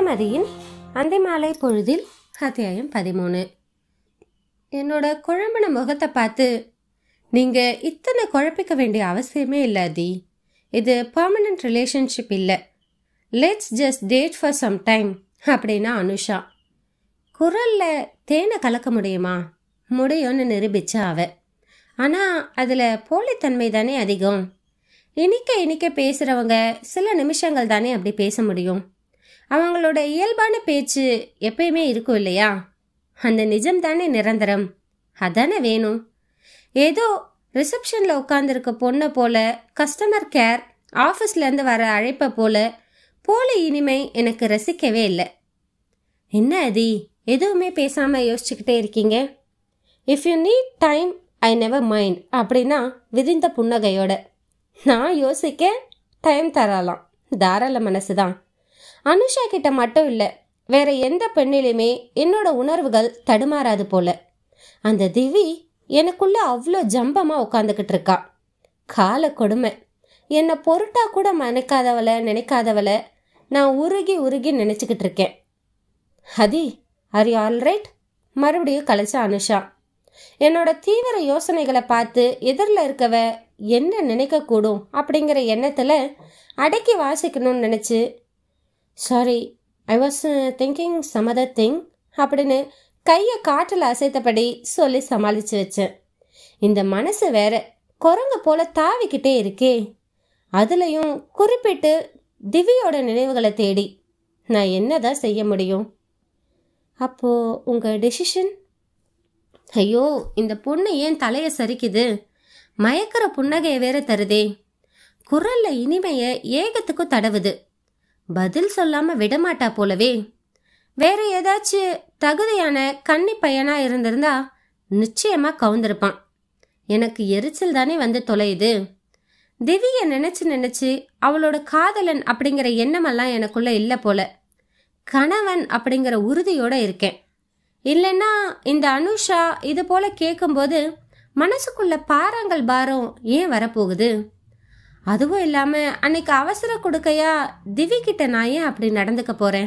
இளமதியின் அந்திமாலை பொழுதில் அத்தியாயம் பதிமூணு என்னோட குழம்பின முகத்தை பார்த்து நீங்க இத்தனை குழப்பிக்க வேண்டிய அவசியமே இல்லை அதி இது பர்மனன்ட் ரிலேஷன்ஷிப் இல்லை let's just date for some time அப்படின்னா அனுஷா குரல்ல தேனை கலக்க முடியுமா முடியும்னு நிரூபிச்சா அவ ஆனா அதுல போலித்தன்மை தானே அதிகம் இனிக்க இனிக்க பேசுறவங்க சில நிமிஷங்கள் தானே அப்படி பேச முடியும் அவங்களோட இயல்பான பேச்சு எப்பயுமே இருக்கும் இல்லையா அந்த நிஜம் தானே நிரந்தரம் அதானே வேணும் ஏதோ ரிசப்ஷனில் உட்காந்துருக்க பொண்ணை போல கஸ்டமர் கேர் ஆஃபீஸ்லேருந்து வர அழைப்பை போல போலி இனிமை எனக்கு ரசிக்கவே இல்லை என்ன அதி எதுவுமே பேசாமல் யோசிச்சுக்கிட்டே இருக்கீங்க if you need time I never mind அப்படின்னா விரிந்த புன்னகையோட நான் யோசிக்க டைம் தரலாம் தாராள மனசு தான் அனுஷா கிட்ட மட்டும் இல்லை வேற எந்த பெண்ணிலுமே என்னோட உணர்வுகள் தடுமாறாது போல அந்த திவி எனக்குள்ள அவ்வளோ ஜம்பமா உட்காந்துக்கிட்டு இருக்கா கால கொடுமை என்னை பொருட்டா கூட நினைக்காதவளை நினைக்காதவளை நான் உருகி உருகி நினச்சிக்கிட்டு இருக்கேன் ஹதி ஆர் யூ ஆல்ரைட் மறுபடியும் கலைச்சா அனுஷா என்னோட தீவிர யோசனைகளை பார்த்து எதிரில் இருக்கவ என்ன நினைக்கக்கூடும் அப்படிங்கிற எண்ணத்தில் அடக்கி வாசிக்கணும்னு நினச்சி sorry I was thinking some other thing அப்படின்னு கையை காற்றில் அசைத்தபடி சொல்லி சமாளித்து வச்சேன் இந்த மனசு வேற குரங்கு போல தாவிக்கிட்டே இருக்கே அதுலேயும் குறிப்பிட்டு திவ்யோட நினைவுகளை தேடி நான் என்னதான் செய்ய முடியும் அப்போ உங்கள் டெசிஷன் ஐயோ இந்த பொண்ணு ஏன் தலையை சரிக்குது மயக்கிற புன்னகையை வேற தருதே குரல்ல இனிமைய ஏகத்துக்கும் தடவுது பதில் சொல்லாம விடமாட்டா போலவே வேற ஏதாச்சும் தகுதியான கன்னி பையனா இருந்திருந்தா நிச்சயமா கவுந்திருப்பான் எனக்கு எரிச்சல் தானே வந்து தொலையுது திவ்ய நினைச்சு நினைச்சு அவளோட காதலன் அப்படிங்கிற எண்ணமெல்லாம் எனக்குள்ள இல்லை போல கணவன் அப்படிங்கிற உறுதியோட இருக்கேன் இல்லைன்னா இந்த அனுஷா இது போல கேட்கும்போது மனசுக்குள்ள பாறாங்கல் பாரம் ஏன் வரப்போகுது அதுவும் இல்லாம அன்னைக்கு அவசர கொடுக்கையா திவி கிட்ட நான் ஏன் அப்படி நடந்துக்க போறேன்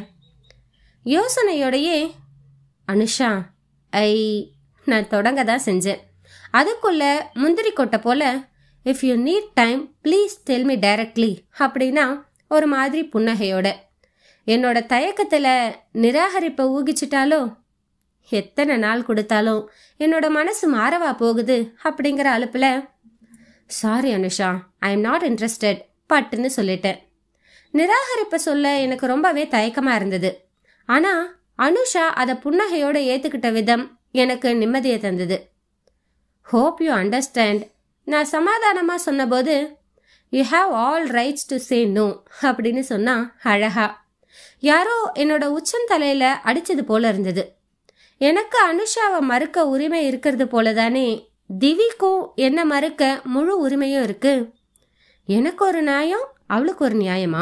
யோசனையோடையே அனுஷா ஐ நான் தொடங்க தான் செஞ்சேன் அதுக்குள்ள முந்திரி கொட்டை போல if you need time please tell me directly அப்படின்னா ஒரு மாதிரி புன்னகையோட என்னோட தயக்கத்தில் நிராகரிப்பை ஊகிச்சிட்டாலோ எத்தனை நாள் கொடுத்தாலும் என்னோட மனசு மாறவா போகுது அப்படிங்கிற அலுப்பில் sorry Anusha I am not interested பட்டுன்னு சொல்லிட்டேன் நிராகரிப்பை சொல்ல எனக்கு ரொம்பவே தயக்கமாக இருந்தது ஆனால் அனுஷா அதை புன்னகையோடு ஏற்றுக்கிட்ட விதம் எனக்கு நிம்மதியை தந்தது ஹோப் யூ அண்டர்ஸ்டாண்ட் நான் சமாதானமாக சொன்னபோது you have all rights to say no அப்படின்னு சொன்னா அழகா யாரோ என்னோட உச்சந்தலையில அடிச்சது போல இருந்தது எனக்கு அனுஷாவை மறுக்க உரிமை இருக்கிறது போல தானே திவிக்கும் என்ன மறுக்க முழு உரிமையும் இருக்கு எனக்கு ஒரு நியாயம் அவளுக்கு ஒரு நியாயமா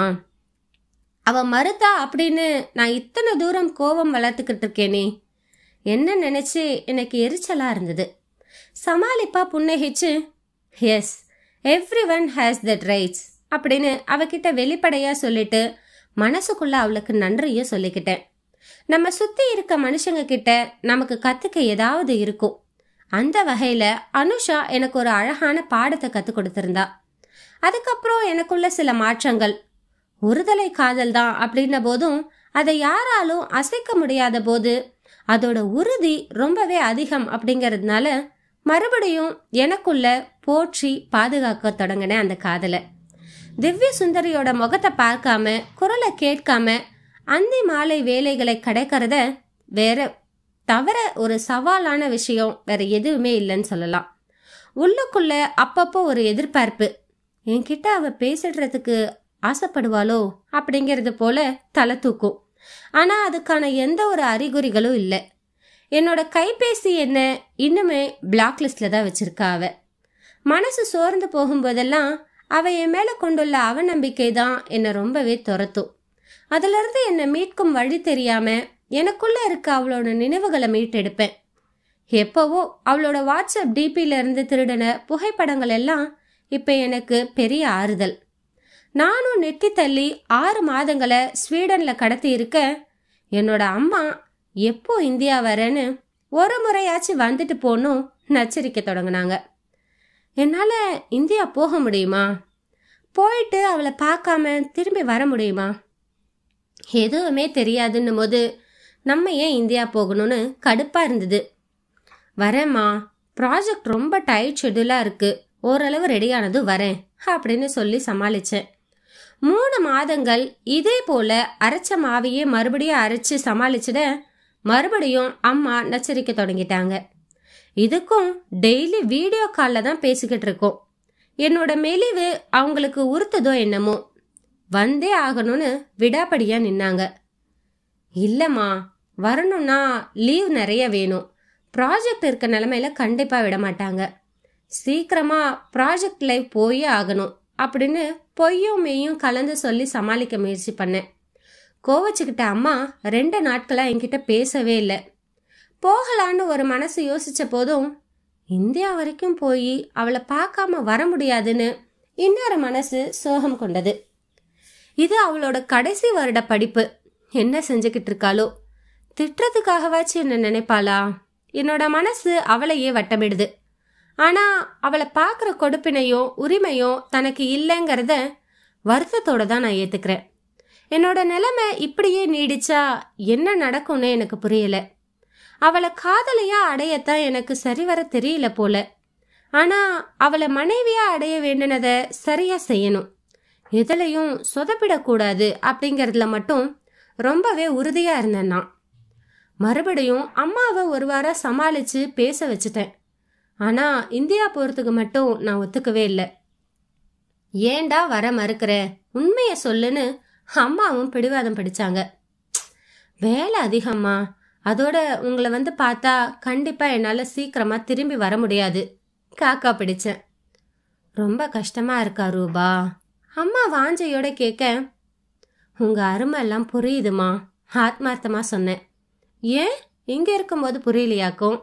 அவ மறுத்தா அப்படின்னு நான் இத்தனை தூரம் கோபம் வளர்த்துக்கிட்டு இருக்கேனே என்ன நினைச்சு எனக்கு எரிச்சலா இருந்தது சமாளிப்பா புன்னகிச்சு yes every one has that rights அப்படின்னு அவகிட்ட வெளிப்படையா சொல்லிட்டு மனசுக்குள்ள அவளுக்கு நன்றியும் சொல்லிக்கிட்டேன் நம்ம சுத்தி இருக்க மனுஷங்க கிட்ட நமக்கு கத்துக்க ஏதாவது இருக்கும் அந்த வகையில அனுஷா எனக்கு ஒரு அழகான பாடத்தை கத்து கொடுத்திருந்தா அதுக்கப்புறம் எனக்குள்ள சில மாற்றங்கள் ஒருதலை காதல் தான் அப்படின்ன போதும் அதை யாராலும் அசைக்க முடியாத போது அதோட உறுதி ரொம்பவே அதிகம் அப்படிங்கிறதுனால மறுபடியும் எனக்குள்ள போற்றி பாதுகாக்க தொடங்கினேன் அந்த காதலை திவ்ய சுந்தரியோட முகத்தை பார்க்காம குரலை கேட்காம அந்தி மாலை வேலைகளை கிடைக்கிறத வேற தவிர ஒரு சவாலான விஷயம் வேற எதுவுமே இல்லைன்னு சொல்லலாம் உள்ளுக்குள்ள அப்பப்போ ஒரு எதிர்பார்ப்பு என்கிட்ட அவ பேசிடுறதுக்கு ஆசைப்படுவாளோ அப்படிங்கிறது போல தலை தூக்கும் ஆனா அதுக்கான எந்த ஒரு அறிகுறிகளும் இல்லை என்னோட கைபேசி என்ன இன்னுமே பிளாக் லிஸ்ட்ல தான் வச்சிருக்கா அவ மனசு சோர்ந்து போகும்போதெல்லாம் அவ என் மேல கொண்டுள்ள அவநம்பிக்கை தான் என்னை ரொம்பவே துரத்தும் அதுல இருந்து என்னை மீட்கும் வழி தெரியாம எனக்குள்ள இருக்க அவளோட நினைவுகளை மீட்டெடுப்பேன் எப்போவோ அவளோட வாட்ஸ்அப் டிபியில இருந்து திருடின புகைப்படங்கள் எல்லாம் இப்ப எனக்கு பெரிய ஆறுதல் நானும் நெட்டி தள்ளி ஆறு மாதங்களை ஸ்வீடன்ல கடத்தி இருக்க என்னோட அம்மா எப்போ இந்தியா வரேன்னு ஒரு முறையாச்சும் வந்துட்டு போகணும் நச்சரிக்க தொடங்கினாங்க என்னால் இந்தியா போக முடியுமா போயிட்டு அவளை பார்க்காம திரும்பி வர முடியுமா எதுவுமே தெரியாதுன்னும் போது நம்ம ஏன் இந்தியா போகணும்னு கடுப்பாக இருந்தது வரேம்மா ப்ராஜெக்ட் ரொம்ப டைட் ஷெட்யூலாக இருக்கு ஓரளவு ரெடியானதும் வரேன் அப்படின்னு சொல்லி சமாளித்தேன் மூணு மாதங்கள் இதே போல அரைச்ச மாவையே மறுபடியும் அரைச்சு சமாளிச்சிட மறுபடியும் அம்மா நச்சரிக்க தொடங்கிட்டாங்க இதுக்கும் டெய்லி வீடியோ காலில் தான் பேசிக்கிட்டு இருக்கோம் என்னோட மெலிவு அவங்களுக்கு உறுத்துதோ என்னமோ வந்தே ஆகணும்னு விடாப்படியா நின்னாங்க இல்லைம்மா வரணும்னா லீவ் நிறைய வேணும் ப்ராஜெக்ட் இருக்க நிலமையில கண்டிப்பாக விட மாட்டாங்க சீக்கிரமா ப்ராஜெக்ட் லைவ் போயே ஆகணும் அப்படின்னு பொய்யும் மெய்யும் கலந்து சொல்லி சமாளிக்க முயற்சி பண்ணேன் கோவச்சுக்கிட்ட அம்மா ரெண்டு நாட்களாக என்கிட்ட பேசவே இல்லை போகலான்னு ஒரு மனசு யோசிச்ச போதும் இந்தியா வரைக்கும் போய் அவளை பார்க்காம வர முடியாதுன்னு இன்னொரு மனசு சோகம் கொண்டது இது அவளோட கடைசி வருட படிப்பு என்ன செஞ்சுக்கிட்டு இருக்காளோ திட்டுறதுக்காகவாச்சும் என்ன நினைப்பாளா என்னோட மனசு அவளையே வட்டமிடுது ஆனா அவளை பார்க்குற கொடுப்பினையோ உரிமையோ தனக்கு இல்லைங்கிறத வருத்தத்தோட தான் நான் ஏத்துக்கிறேன் என்னோட நிலைமை இப்படியே நீடிச்சா என்ன நடக்கும்னு எனக்கு புரியல அவளை காதலையா அடையத்தான் எனக்கு சரிவர தெரியல போல ஆனா அவளை மனைவியா அடைய வேண்டினத சரியா செய்யணும் எதுலையும் சொதப்பிடக்கூடாது அப்படிங்கறதுல மட்டும் ரொம்பவே உறுதியா இருந்தேன் நான் மறுபடியும் அம்மாவை ஒரு வாரம் சமாளிச்சு பேச வச்சுட்டேன் ஆனா இந்தியா போறதுக்கு மட்டும் நான் ஒத்துக்கவே இல்லை ஏன்டா வர மறுக்கிற உண்மைய சொல்லுன்னு அம்மாவும் பிடிவாதம் பிடிச்சாங்க வேலை அதிகம்மா அதோட உங்களை வந்து பார்த்தா கண்டிப்பா என்னால சீக்கிரமா திரும்பி வர முடியாது காக்கா பிடிச்சேன் ரொம்ப கஷ்டமா இருக்கா ரூபா அம்மா வாஞ்சையோட கேட்க உங்க அருமை எல்லாம் புரியுதுமா ஆத்மார்த்தமா சொன்னேன் ஏன் இங்க இருக்கும்போது புரியலையாக்கும்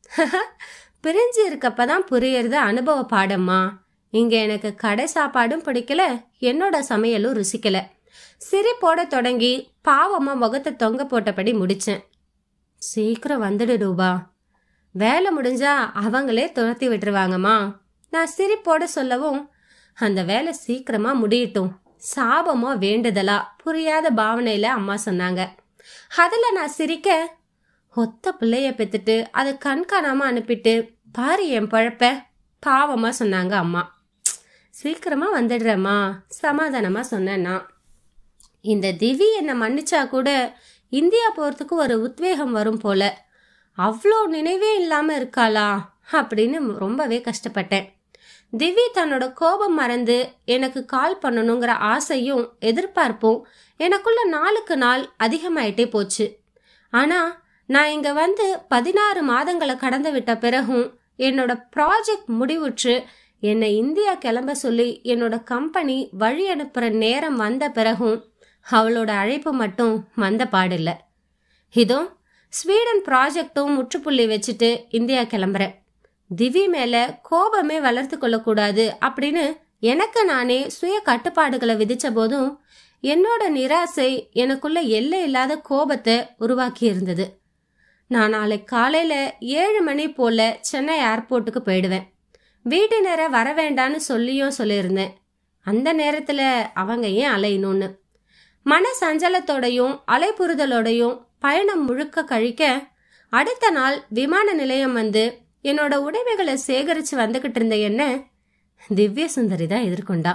பிரிஞ்சு இருக்கப்பதான் புரியறது அனுபவ பாடம்மா இங்க எனக்கு கடை சாப்பாடும் பிடிக்கல என்னோட சமையலும் ருசிக்கல சிரிப்போட தொடங்கி பாவமா முகத்தை தொங்க போட்டபடி முடிச்சேன் சீக்கிரம் வந்துடு ரூபா வேலை முடிஞ்சா அவங்களே துரத்தி விட்டுருவாங்கம்மா நான் சிரிப்போட சொல்லவும் அந்த வேலை சீக்கிரமா முடியட்டும் சாபமோ வேண்டுதலா புரியாத பாவனையில அம்மா சொன்னாங்க அதுல நான் சிரிக்க ஒத்த பிள்ளைய பெத்துட்டு அதை கண் காணாம அனுப்பிட்டு பாரு என் பழப்ப பாவமா சொன்னாங்க அம்மா சீக்கிரமா வந்துடுறேம்மா சமாதானமா சொன்னேன் நான் இந்த திவி என்னை மன்னிச்சா கூட இந்தியா போறதுக்கு ஒரு உத்வேகம் வரும் போல அவ்வளோ நினைவே இல்லாம இருக்காளா அப்படின்னு ரொம்பவே கஷ்டப்பட்டேன் திவி தன்னோட கோபம் மறந்து எனக்கு கால் பண்ணணுங்கிற ஆசையும் எதிர்பார்ப்பும் எனக்குள்ள நாளுக்கு நாள் அதிகமாயிட்டே போச்சு ஆனா நான் இங்க வந்து பதினாறு மாதங்களை கடந்து விட்ட பிறகும் என்னோட ப்ராஜெக்ட் முடிவுற்று என்னை இந்தியா கிளம்ப சொல்லி என்னோட கம்பெனி வழி அனுப்புற நேரம் வந்த பிறகும் அவளோட அழைப்பு மட்டும் வந்த பாடில்ல இதோ ஸ்வீடன் ப்ராஜெக்டும் முற்றுப்புள்ளி வச்சுட்டு இந்தியா கிளம்புறேன் திவி மேல கோபமே வளர்த்து கொள்ளக்கூடாது அப்படின்னு எனக்கு நானே சுய கட்டுப்பாடுகளை விதிச்ச போதும் என்னோட நிராசை எனக்குள்ள எல்லை இல்லாத கோபத்தை உருவாக்கி இருந்தது நான் நாளை காலையில ஏழு மணி போல சென்னை ஏர்போர்ட்டுக்கு போயிடுவேன் வீட்டினரை வர வேண்டான்னு சொல்லியும் சொல்லியிருந்தேன் அந்த நேரத்துல அவங்க ஏன் அலையணும்னு மன சஞ்சலத்தோடையும் அலைப்புறுதலோடையும் பயணம் முழுக்க கழிக்க அடுத்த நாள் விமான நிலையம் வந்து என்னோட உடைமைகளை சேகரிச்சு வந்துகிட்டு இருந்த என்ன திவ்ய சுந்தரி தான் எதிர்கொண்டா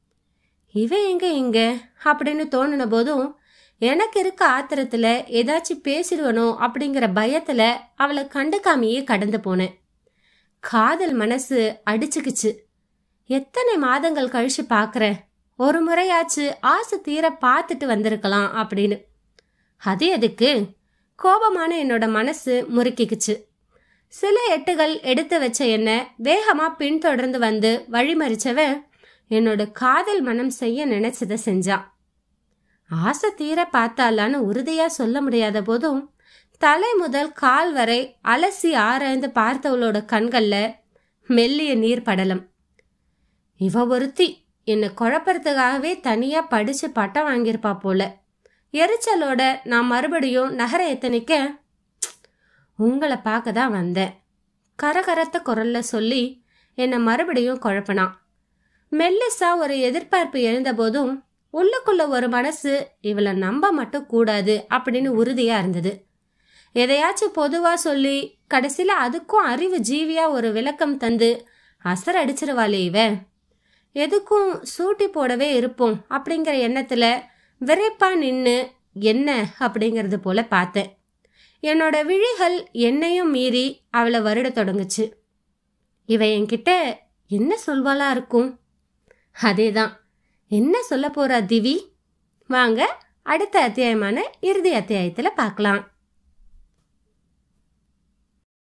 இவ எங்க இங்க அப்படின்னு தோணுன போதும் எனக்கு இருக்க ஆத்திரத்துல ஏதாச்சும் பேசிடுவனோ அப்படிங்கிற பயத்துல அவளை கண்டுக்காமையே கடந்து போனேன் காதல் மனசு அடிச்சுக்குச்சு எத்தனை மாதங்கள் கழிச்சு பாக்குறேன் ஒரு முறையாச்சு ஆசை தீர பார்த்துட்டு வந்திருக்கலாம் அப்படின்னு அது எதுக்கு கோபமான என்னோட மனசு முறுக்கிக்குச்சு சில எட்டுகள் எடுத்து வச்ச என்ன வேகமா பின்தொடர்ந்து வந்து வழிமறிச்சவன் என்னோட காதல் மனம் செய்ய நினைச்சதை செஞ்சான் ஆசை தீர பார்த்தாலான்னு உறுதியா சொல்ல முடியாத போதும் தலை முதல் கால் வரை அலசி ஆராய்ந்து பார்த்தவளோட கண்கள்ல மெல்லிய நீர் படலம் இவ ஒருத்தி என்னை குழப்பறதுக்காகவே தனியாக படித்து பட்டம் வாங்கியிருப்பா போல எரிச்சலோட நான் மறுபடியும் நகர எத்தனைக்க உங்களை பார்க்க தான் வந்தேன் கரகரத்த குரல்ல சொல்லி என்னை மறுபடியும் குழப்பினான் மெல்லிசா ஒரு எதிர்பார்ப்பு எழுந்தபோதும் உள்ளுக்குள்ள ஒரு மனசு இவளை நம்ப மட்டும் கூடாது அப்படின்னு உறுதியா இருந்தது எதையாச்சும் பொதுவா சொல்லி கடைசியில அதுக்கும் அறிவு ஜீவியா ஒரு விளக்கம் தந்து அசர் அடிச்சிருவாளே இவ எதுக்கும் சூட்டி போடவே இருப்போம் அப்படிங்கிற எண்ணத்துல விரைப்பா நின்னு என்ன அப்படிங்கறது போல பார்த்தேன் என்னோட விழிகள் என்னையும் மீறி அவளை வருட தொடங்குச்சு இவ என்கிட்ட என்ன சொல்வாளா இருக்கும் அதேதான் என்ன சொல்ல போறா திவி வாங்க அடுத்த அத்தியாயமான இறுதி அத்தியாயத்துல பார்க்கலாம்